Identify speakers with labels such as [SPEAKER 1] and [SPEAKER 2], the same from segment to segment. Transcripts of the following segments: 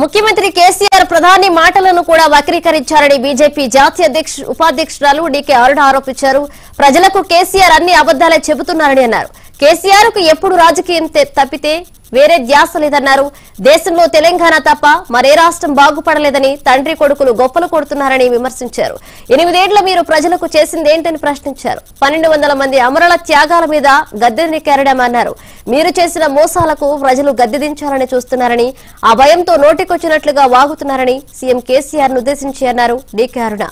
[SPEAKER 1] ముఖ్యమంత్రి కేసీఆర్ ప్రధాని మాటలను కూడా వక్రీకరించారని బీజేపీ జాతీయ అధ్యక్ష ఉపాధ్యక్షురాలు డీకే అరుణ ఆరోపించారు ప్రజలకు కేసీఆర్ అన్ని అబద్దాలే చెబుతున్నారని అన్నారు కేసీఆర్ కు ఎప్పుడు రాజకీయం తె- తప్పితే వేరే ధ్యాస లేదన్నారు దేశంలో తెలంగాణ తప్ప మరే రాష్ట్రం బాగుపడలేదని తండ్రి కొడుకులు గొప్పలు కొడుతున్నారని విమర్శించారు ఎనిమిదేళ్ల మీరు ప్రజలకు చేసిందేంటని ప్రశ్నించారు పన్నెండు వందల మంది అమరుల త్యాగాల మీద గద్దెనెక్కారడమన్నారు మీరు చేసిన మోసాలకు ప్రజలు గద్దెదించాలని చూస్తున్నారని ఆ భయంతో నోటికొచ్చినట్లుగా వాగుతున్నారని సీఎం కేసీఆర్ ఉద్దేశించి అన్నారు డీకే అరుణ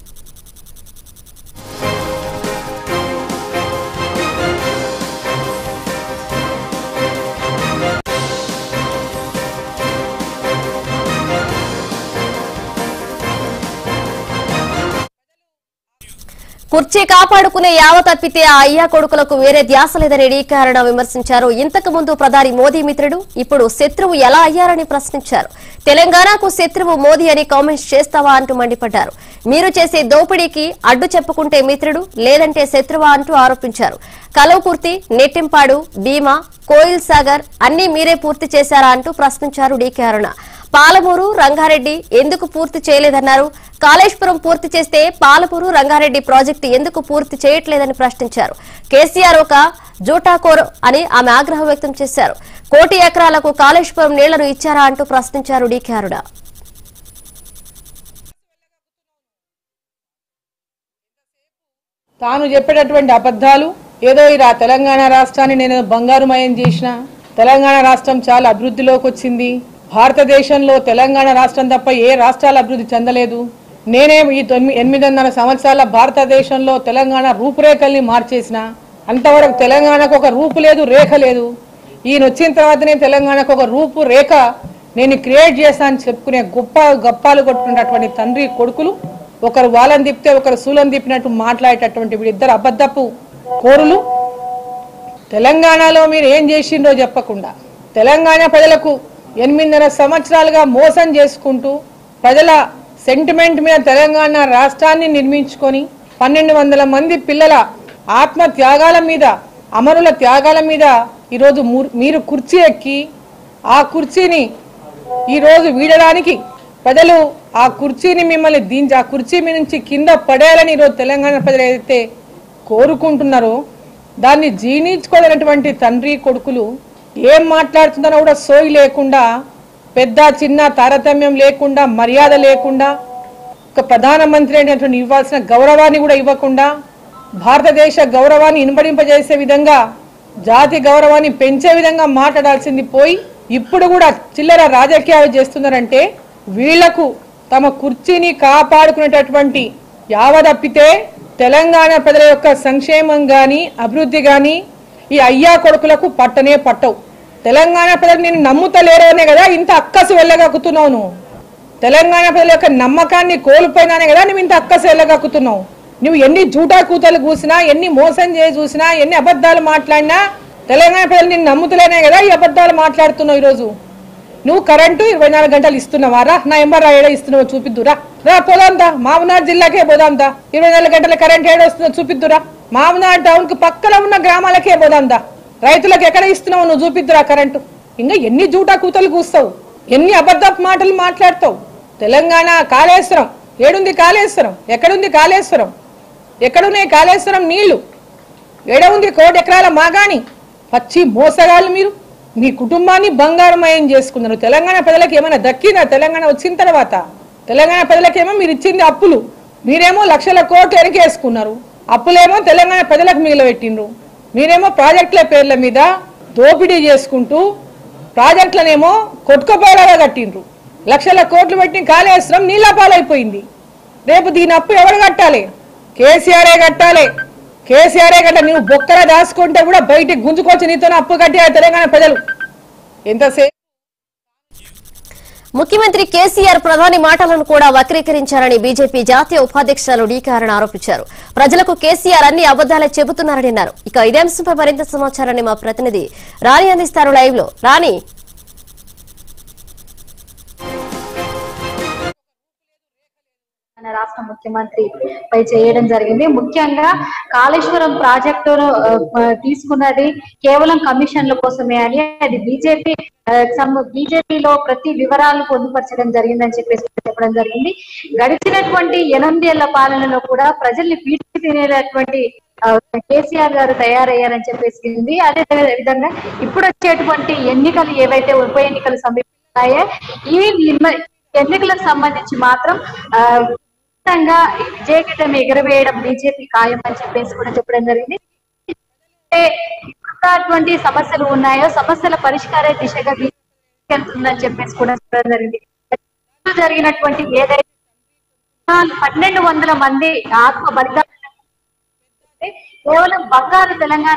[SPEAKER 1] కుర్చీ కాపాడుకునే యావ తప్పితే ఆ అయ్యా కొడుకులకు వేరే ధ్యాస లేదని డీకారణ విమర్శించారు ఇంతకు ముందు ప్రధాని మోదీ మిత్రుడు ఇప్పుడు శత్రువు ఎలా అయ్యారని ప్రశ్నించారు తెలంగాణకు శత్రువు మోదీ అని కామెంట్స్ చేస్తావా అంటూ మండిపడ్డారు మీరు చేసే దోపిడీకి అడ్డు చెప్పుకుంటే మిత్రుడు లేదంటే శత్రువా అంటూ ఆరోపించారు కలవకుర్తి నెట్టింపాడు భీమా కోయిల్ సాగర్ అన్ని మీరే పూర్తి చేశారా అంటూ ప్రశ్నించారు డీకే అరుణ పాలమూరు రంగారెడ్డి ఎందుకు పూర్తి చేయలేదన్నారు కాళేశ్వరం పూర్తి చేస్తే పాలమూరు రంగారెడ్డి ప్రాజెక్టు ఎందుకు పూర్తి చేయట్లేదని ప్రశ్నించారు కేసీఆర్ ఒక జూటాకోర్ అని ఆమె ఆగ్రహం వ్యక్తం చేశారు కోటి ఎకరాలకు కాళేశ్వరం నీళ్లను ఇచ్చారా అంటూ ప్రశ్నించారు డీకే అరుణ
[SPEAKER 2] తాను చెప్పేటటువంటి అబద్ధాలు ఏదో ఇలా తెలంగాణ రాష్ట్రాన్ని నేను బంగారుమయం చేసిన తెలంగాణ రాష్ట్రం చాలా అభివృద్ధిలోకి వచ్చింది భారతదేశంలో తెలంగాణ రాష్ట్రం తప్ప ఏ రాష్ట్రాలు అభివృద్ధి చెందలేదు నేనే ఈ తొమ్మిది ఎనిమిదిన్నర సంవత్సరాల భారతదేశంలో తెలంగాణ రూపురేఖల్ని మార్చేసిన అంతవరకు తెలంగాణకు ఒక రూపు లేదు రేఖ లేదు ఈయన వచ్చిన తర్వాతనే తెలంగాణకు ఒక రూపు రేఖ నేను క్రియేట్ చేస్తానని చెప్పుకునే గొప్ప గప్పాలు కొట్టుకున్నటువంటి తండ్రి కొడుకులు ఒకరు వాళ్ళని తిప్పితే ఒకరు సూలను తిప్పినట్టు మాట్లాడేటటువంటి వీళ్ళిద్దరు అబద్ధపు కోరులు తెలంగాణలో మీరు ఏం చేసిండ్రో చెప్పకుండా తెలంగాణ ప్రజలకు ఎనిమిదిన్నర సంవత్సరాలుగా మోసం చేసుకుంటూ ప్రజల సెంటిమెంట్ మీద తెలంగాణ రాష్ట్రాన్ని నిర్మించుకొని పన్నెండు వందల మంది పిల్లల ఆత్మ త్యాగాల మీద అమరుల త్యాగాల మీద ఈరోజు మూర్- మీరు కుర్చీ ఎక్కి ఆ కుర్చీని ఈరోజు వీడడానికి ప్రజలు ఆ కుర్చీని మిమ్మల్ని దించి ఆ కుర్చీ మీ నుంచి కింద పడేయాలని ఈరోజు తెలంగాణ ప్రజలు ఏదైతే కోరుకుంటున్నారో దాన్ని జీర్ణించుకోలేనటువంటి తండ్రి కొడుకులు ఏం మాట్లాడుతున్నారో కూడా సోయి లేకుండా పెద్ద చిన్న తారతమ్యం లేకుండా మర్యాద లేకుండా ఒక ప్రధానమంత్రి అయినటువంటి ఇవ్వాల్సిన గౌరవాన్ని కూడా ఇవ్వకుండా భారతదేశ గౌరవాన్ని ఇనుబడింపజేసే విధంగా జాతి గౌరవాన్ని పెంచే విధంగా మాట్లాడాల్సింది పోయి ఇప్పుడు కూడా చిల్లర రాజకీయాలు చేస్తున్నారంటే వీళ్లకు తమ కుర్చీని కాపాడుకునేటటువంటి యావదప్పితే తెలంగాణ ప్రజల యొక్క సంక్షేమం గాని అభివృద్ధి గాని ఈ అయ్యా కొడుకులకు పట్టనే పట్టవు తెలంగాణ ప్రజలు నేను నమ్ముతలేరనే కదా ఇంత అక్కసు వెళ్ళగక్కుతున్నావు నువ్వు తెలంగాణ ప్రజల యొక్క నమ్మకాన్ని కోల్పోయినానే కదా నువ్వు ఇంత అక్కసు వెళ్ళగక్కుతున్నావు నువ్వు ఎన్ని జూటా కూతలు కూసినా ఎన్ని మోసం చేసి చూసినా ఎన్ని అబద్ధాలు మాట్లాడినా తెలంగాణ ప్రజలు నిన్ను నమ్ముతలేనే కదా ఈ అబద్ధాలు మాట్లాడుతున్నావు ఈరోజు నువ్వు కరెంటు ఇరవై నాలుగు గంటలు ఇస్తున్నావా రా నా ఎంబర్ రా ఏడా ఇస్తున్నావు చూపిద్దురా రా పోదాందా మామనార్ జిల్లాకే పోదాందా ఇరవై నాలుగు గంటల కరెంట్ ఏడా వస్తుందో చూపిద్దురా మామనార్ టౌన్ కు పక్కన ఉన్న గ్రామాలకే పోదాందా రైతులకు ఎక్కడ ఇస్తున్నావు నువ్వు చూపిద్దురా కరెంటు ఇంకా ఎన్ని జూటా కూతలు కూస్తావు ఎన్ని అబద్ధపు మాటలు మాట్లాడతావు తెలంగాణ కాళేశ్వరం ఏడుంది కాళేశ్వరం ఎక్కడుంది కాళేశ్వరం ఎక్కడున్నాయి కాళేశ్వరం నీళ్లు ఏడ ఉంది కోటి ఎకరాల మాగాణి పచ్చి మోసగాళ్ళు మీరు మీ కుటుంబాన్ని బంగారమయం చేసుకున్నారు తెలంగాణ ప్రజలకు ఏమైనా దక్కిందా తెలంగాణ వచ్చిన తర్వాత తెలంగాణ ప్రజలకేమో మీరు ఇచ్చింది అప్పులు మీరేమో లక్షల కోట్లు వెనకేసుకున్నారు అప్పులేమో తెలంగాణ ప్రజలకు మిగిలిపెట్టిండ్రు మీరేమో ప్రాజెక్టుల పేర్ల మీద దోపిడీ చేసుకుంటూ ప్రాజెక్టులనేమో కొట్టుకుపోయేలాగా కట్టిండ్రు లక్షల కోట్లు పెట్టి కాళేశ్వరం నీళ్ళ పాలైపోయింది రేపు దీని అప్పు ఎవరు కట్టాలి కేసీఆరే కట్టాలి కేసీఆరే కట్ట నువ్వు బొక్కల దాచుకుంటే కూడా బయటికి గుంజుకొచ్చి నీతో అప్పు కట్టే తెలంగాణ ప్రజలు ఎంతసేపు
[SPEAKER 1] ముఖ్యమంత్రి కేసీఆర్ ప్రధాని మాటలను కూడా వక్రీకరించారని బీజేపీ జాతీయ ఉపాధ్యక్షురాలు డీకారణ ఆరోపించారు ప్రజలకు కేసీఆర్ అన్ని అబద్దాలే చెబుతున్నారని అన్నారు ఇక ఇదే అంశంపై మరింత సమాచారాన్ని మా ప్రతినిధి రాణి అందిస్తారు లైవ్ లో రాణి
[SPEAKER 3] మన రాష్ట్ర ముఖ్యమంత్రి పై చేయడం జరిగింది ముఖ్యంగా కాళేశ్వరం ప్రాజెక్టును ఆ, తీసుకున్నది కేవలం కమిషన్ల కోసమే అని అది బీజేపీ బీజేపీలో ప్రతి వివరాలు పొందుపరచడం జరిగిందని చెప్పేసి చెప్పడం జరిగింది గడిచినటువంటి ఎనిమిదేళ్ల పాలనలో కూడా ప్రజల్ని పీల్చి తినేటటువంటి ఆ, కేసీఆర్ గారు తయారయ్యారని చెప్పేసి ఉంది అదే విధంగా ఇప్పుడు వచ్చేటువంటి ఎన్నికలు ఏవైతే ఉప ఎన్నికలు సమీపిస్తున్నాయో ఈ నిర్మ- ఎన్నికలకు సంబంధించి మాత్రం ఆ, ఖచ్చితంగా విజయగీతం ఎగరవేయడం బీజేపీ ఖాయం అని చెప్పేసి కూడా చెప్పడం జరిగింది అంటే ఉన్నటువంటి సమస్యలు ఉన్నాయో సమస్యల పరిష్కార దిశగా బీజేపీ వెళ్తుందని చెప్పేసి కూడా చెప్పడం జరిగింది జరిగినటువంటి ఏదైతే పన్నెండు వందల మంది ఆత్మ బలిదానం కేవలం బంగారు తెలంగాణ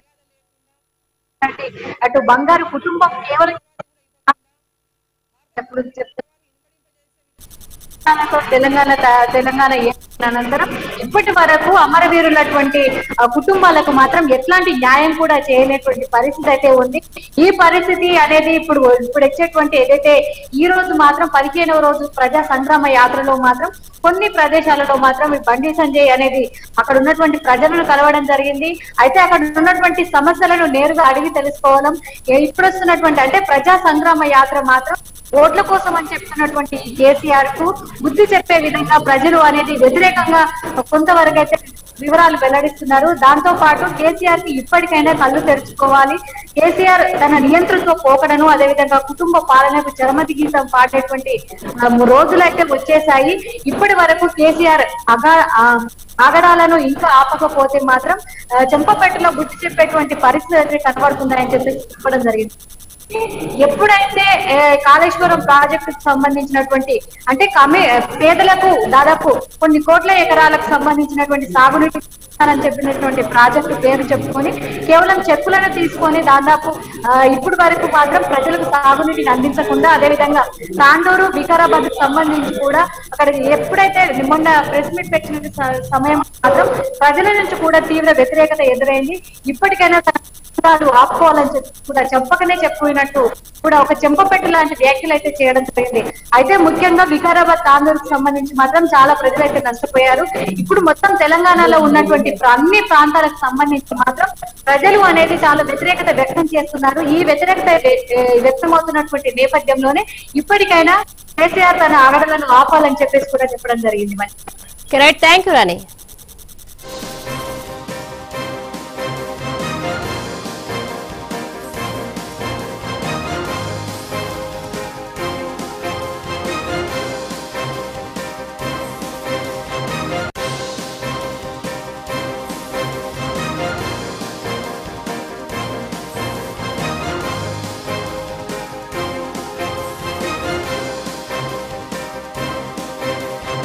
[SPEAKER 3] అటు బంగారు కుటుంబం కేవలం ఎప్పుడు చెప్తారు తెలంగాణతో తెలంగాణ త- తెలంగాణ ఏర్పడిన అనంతరం ఇప్పటి వరకు అమరవీరులటువంటి ఆ, కుటుంబాలకు మాత్రం ఎట్లాంటి న్యాయం కూడా చేయలేటువంటి పరిస్థితి అయితే ఉంది ఈ పరిస్థితి అనేది ఇప్పుడు ఇప్పుడు వచ్చేటువంటి ఏదైతే ఈ రోజు మాత్రం పదిహేనవ రోజు ప్రజా సంగ్రామ యాత్రలో మాత్రం కొన్ని ప్రదేశాలలో మాత్రం ఈ బండి సంజయ్ అనేది అక్కడ ఉన్నటువంటి ప్రజలను కలవడం జరిగింది అయితే అక్కడ ఉన్నటువంటి సమస్యలను నేరుగా అడిగి తెలుసుకోవడం ఏ- ఇప్పుడు వస్తున్నటువంటి అంటే ప్రజా సంగ్రామ యాత్ర మాత్రం ఓట్ల కోసం అని చెప్తున్నటువంటి ఈ కేసీఆర్ కు బుద్ధి చెప్పే విధంగా ప్రజలు అనేది వ్యతిరేకంగా కొంతవరకు అయితే వివరాలు వెల్లడిస్తున్నారు దాంతో పాటు కేసీఆర్ కి ఇప్పటికైనా కళ్ళు తెరుచుకోవాలి కేసీఆర్ తన నియంత్రణతో పోకడను అదేవిధంగా కుటుంబ పాలనకు చరమతి గీతం పాడేటువంటి ఆ, రోజులైతే వచ్చేసాయి ఇప్పటి వరకు కేసీఆర్ అగా ఆ, ఆగడాలను ఇంకా ఆపకపోతే మాత్రం ఆ, చెంపపెట్టులో బుద్ధి చెప్పేటువంటి పరిస్థితి అయితే కనబడుతుందని చెప్పి చెప్పడం జరిగింది ఎప్పుడైతే ఏ, కాళేశ్వరం ప్రాజెక్టుకు సంబంధించినటువంటి అంటే కమి పేదలకు దాదాపు కొన్ని కోట్ల ఎకరాలకు సంబంధించినటువంటి సాగునీటి అని చెప్పినటువంటి ప్రాజెక్టు పేరు చెప్పుకొని కేవలం చెక్కులను తీసుకొని దాదాపు ఆ, ఇప్పుడు వరకు మాత్రం ప్రజలకు సాగునీటిని అందించకుండా అదేవిధంగా తాండూరు వికారాబాద్ సంబంధించి కూడా అక్కడ ఎప్పుడైతే మొన్న ప్రెస్ మీట్ పెట్టిన స- సమయం మాత్రం ప్రజల నుంచి కూడా తీవ్ర వ్యతిరేకత ఎదురైంది ఇప్పటికైనా తన పథకాలు ఆపుకోవాలని చెప్పి కూడా చెప్పకనే చెప్పినట్టు కూడా ఒక చెంపపెట్టు లాంటి వ్యాఖ్యలు అయితే చేయడం జరిగింది అయితే ముఖ్యంగా వికారాబాద్ తాండూరుకు సంబంధించి మాత్రం చాలా ప్రజలు అయితే నష్టపోయారు ఇప్పుడు మొత్తం తెలంగాణలో ఉన్నటువంటి ప్ర- అన్ని ప్రాంతాలకు సంబంధించి మాత్రం ప్రజలు అనేది చాలా వ్యతిరేకత వ్యక్తం చేస్తున్నారు ఈ వ్యతిరేకత వ్య- ఏ, వ్యక్తమవుతున్నటువంటి నేపథ్యంలోనే ఇప్పటికైనా కేసీఆర్ తన ఆగడలను ఆపాలని చెప్పేసి కూడా చెప్పడం జరిగింది మరి
[SPEAKER 1] రైట్ థ్యాంక్ యూ రాణి